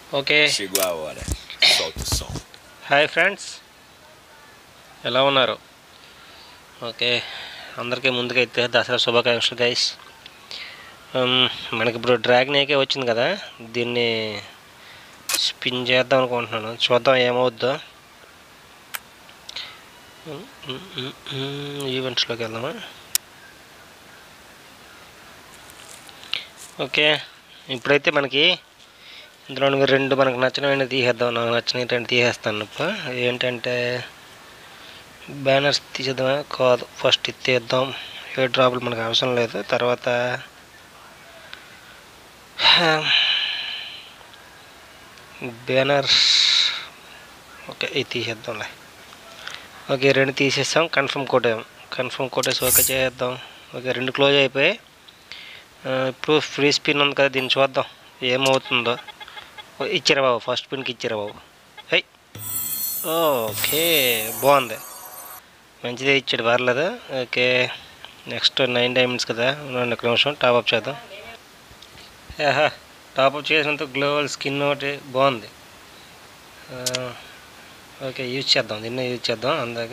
Okay Chegou a hora. Solta o som. Hi friends ఎలా ఉన్నారు okay అందరికీ ముందుకైతే దసరా శుభాకాంక్షలు గైస్ మనకి ఇప్పుడు డ్రాగన్ ఏకే వచ్చింది కదా దీన్ని స్పిన్ చేద్దాం అనుకుంటున్నాను చూద్దాం ఏమవుద్దో ఈవెంట్స్లోకి వెళ్దామా ఓకే ఇప్పుడైతే మనకి ఇందులో నుండి రెండు మనకు నచ్చినవి తీసేద్దాం నాకు నచ్చినవి రెండు తీసేస్తాను ఇప్పుడు ఏంటంటే బ్యానర్స్ తీసేద్దామా కాదు ఫస్ట్ ఇది తీద్దాం ఏ డ్రాపులు మనకు అవసరం లేదు తర్వాత బ్యానర్స్ ఓకే ఇది తీసేద్దాంలే ఓకే రెండు తీసేస్తాం కన్ఫర్మ్ కొట్టాం కన్ఫర్మ్ కొట్టేసి ఓకే చేసేద్దాం ఓకే రెండు క్లోజ్ అయిపోయి ఆ, ఇప్పుడు ఫ్రీ స్పిన్ ఉంది కదా దీన్ని చూద్దాం ఏమవుతుందో ఓ, ఇచ్చారా బాబు ఫస్ట్ పిన్కి ఇచ్చారా బాబు హై ఓకే బాగుంది మంచిదే ఇచ్చాడు పర్లేదు ఓకే నెక్స్ట్ నైన్ డైమండ్స్ కదా ఉండండి ఒక నిమిషం టాప్ అప్ చేద్దాం ఆహా టాప్ అప్ చేసినంత గ్లోవల్ స్కిన్ ఒకటి బాగుంది ఆ, ఓకే యూజ్ చేద్దాం దీన్ని యూజ్ చేద్దాం అందాక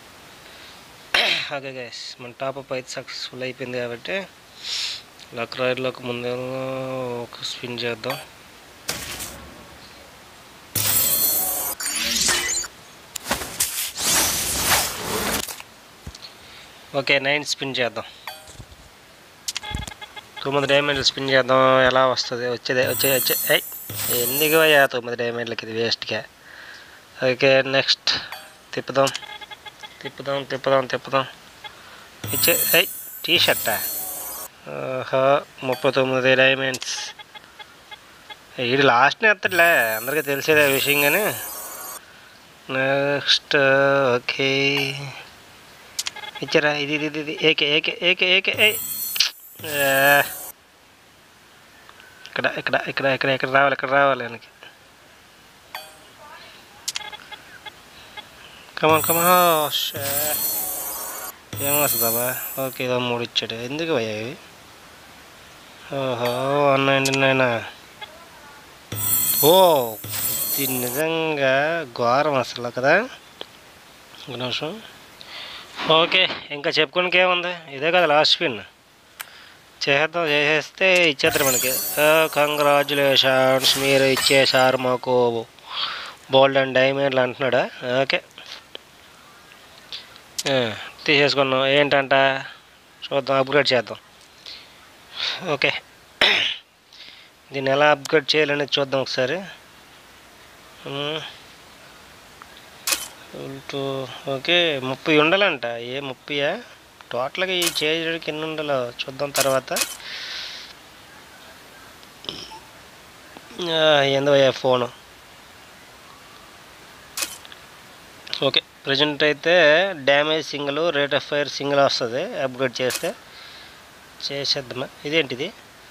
ఓకే గైస్ మన టాప్ అప్ అయితే సక్సెస్ఫుల్ అయిపోయింది కాబట్టి లక్ రాయర్లోకి ముందు ఒక స్పిన్ చేద్దాం ఓకే నైన్ స్పిన్ చేద్దాం తొమ్మిది డైమండ్లు స్పిన్ చేద్దాం ఎలా వస్తుంది వచ్చేది వచ్చే వచ్చే ఐ ఎందుకు అయ్యా తొమ్మిది డైమండ్లకి ఇది వేస్ట్గా ఓకే నెక్స్ట్ తిప్పుదాం తిప్పుదాం తిప్పుదాం తిప్పుదాం ఇచ్చే ఐ టీ షర్టా ఓహో ముప్పై తొమ్మిది డైమండ్స్ ఇది లాస్ట్ని ఎత్తట్లే అందరికీ తెలిసేదే ఆ విషయం కానీ నెక్స్ట్ ఓకే ఇచ్చారా ఇది ఇది ఇది, ఇది ఏకే ఏకే ఏకే ఏకే ఏయ్. ఆ. ఇక్కడ ఇక్కడ ఇక్కడ ఇక్కడ ఇక్కడ రావాలి ఇక్కడ రావాలి వెనక్కి కమాన్ కమా ఏమొస్తుందా ఓకే ఇదో మూడు ఇచ్చాడు ఎందుకు భయ్యా ఇవి ఓహో వన్ నైంటీ నైన్ ఓ ఇది నిజంగా ఘోరం అసలు కదా ఒక నిమిషం ఓకే ఇంకా చెప్పుకోనికి ఏముంది ఇదే కదా లాస్ట్ పిన్ చేసేద్దాం చేసేస్తే ఇచ్చేస్తారు మనకి కంగ్రాచులేషన్స్ మీరు ఇచ్చేసారు మాకు బోల్డ్ అండ్ డైమండ్లు అంటున్నాడా ఓకే ఆ, తీసేసుకున్నాం ఏంటంట చూద్దాం అప్గ్రేడ్ చేద్దాం ఓకే దీన్ని ఎలా అప్గ్రేడ్ చేయాలనేది చూద్దాం ఒకసారి ఉమ్. టూ ఓకే ముప్పై ఉండాలంట ఏ ముప్పయా టోటల్గా ఈ చేయడానికి ఎన్ని ఉండాలో చూద్దాం తర్వాత ఆ, ఏందో అయ్యా ఫోను ఓకే ప్రజెంట్ అయితే damage single rate of fire single వస్తుంది అప్గ్రేడ్ చేస్తే చేసేద్దామా ఇదేంటిది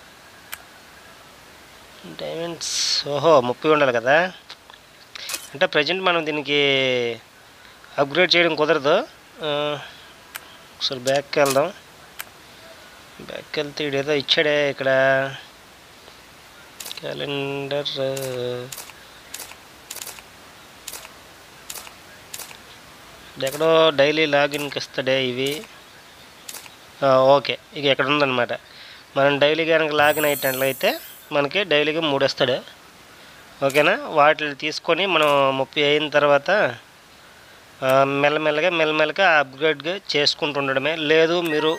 డైమండ్స్ ఓహో ముప్పై ఉండాలి కదా అంటే ప్రజెంట్ మనం దీనికి అప్గ్రేడ్ చేయడం కుదరదు ఆ, ఒకసారి బ్యాక్కి వెళ్దాం బ్యాక్కి వెళ్తే ఏదో ఇచ్చాడే ఇక్కడ క్యాలెండర్ ఎక్కడో డైలీ లాగిన్కి ఇస్తాడే ఇవి ఆ, ఓకే ఇక ఎక్కడ ఉందన్నమాట మనం డైలీ కనుక లాగిన్ అయ్యేటట్లయితే మనకి డైలీగా మూడు ఇస్తాడు ఓకేనా వాటిని తీసుకొని మనం ముప్పై అయిన తర్వాత ఆ, మెల్లమెల్లగా మెల్లమెల్లగా అప్గ్రేడ్గా చేసుకుంటూ ఉండడమే లేదు మీరు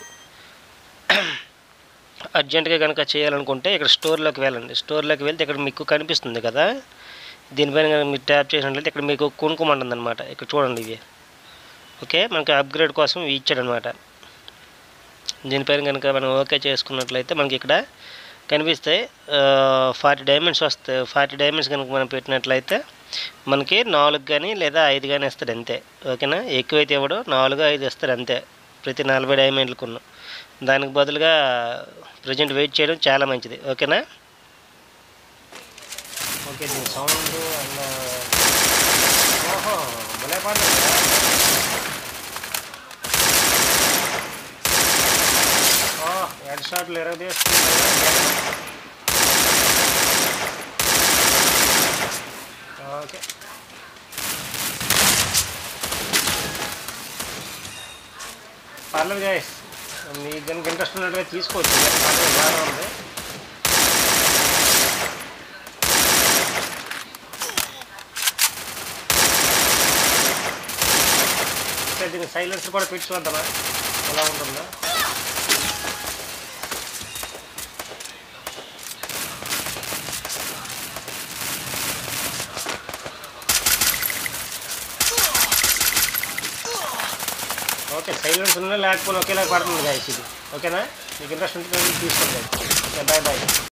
అర్జెంటుగా కనుక చేయాలనుకుంటే ఇక్కడ స్టోర్లోకి వెళ్ళండి స్టోర్లోకి వెళ్తే ఇక్కడ మీకు కనిపిస్తుంది కదా దీనిపైన కనుక మీరు ట్యాప్ చేసినట్లయితే ఇక్కడ మీకు కొనుక్కోమంటుంది అనమాట ఇక్కడ చూడండి ఇవి ఓకే మనకి అప్గ్రేడ్ కోసం ఇవి ఇచ్చాడనమాట దీనిపైన కనుక మనం ఓకే చేసుకున్నట్లయితే మనకి ఇక్కడ కనిపిస్తాయి ఫార్టీ డైమండ్స్ వస్తాయి ఫార్టీ డైమండ్స్ కనుక మనం పెట్టినట్లయితే మనకి నాలుగు కానీ లేదా ఐదు కానీ ఇస్తాడు అంతే ఓకేనా ఎక్కువైతే ఇవ్వడు నాలుగు ఐదు ఇస్తాడు అంతే ప్రతి నలభై డైమండ్లకు ఉన్న దానికి బదులుగా ప్రజెంట్ వెయిట్ చేయడం చాలా మంచిది ఓకేనా ఓకే దీని సౌండ్ అండ్ ఓహో భలే పాడుతుంది కదా. ఓ హెడ్ షాట్లు ఎరగదీస్తుంది పర్లేదు గాయస్ మీకు కనుక ఇంట్రెస్ట్ ఉన్నట్టుగా తీసుకోవచ్చు పర్లేదు బాగానే ఉంది ఓకే దీనికి సైలెన్సర్ కూడా పెట్టి చూద్దామా ఎలా ఉంటుందో ఓకే సైలెన్స్ ఉన్నా లేకపోయినా ఒకేలా పడుతుంది గాయస్ ఇది ఓకేనా మీకు ఇంట్రెస్ట్ ఉంటే తీసుకోండి ఓకే బాయ్ బాయ్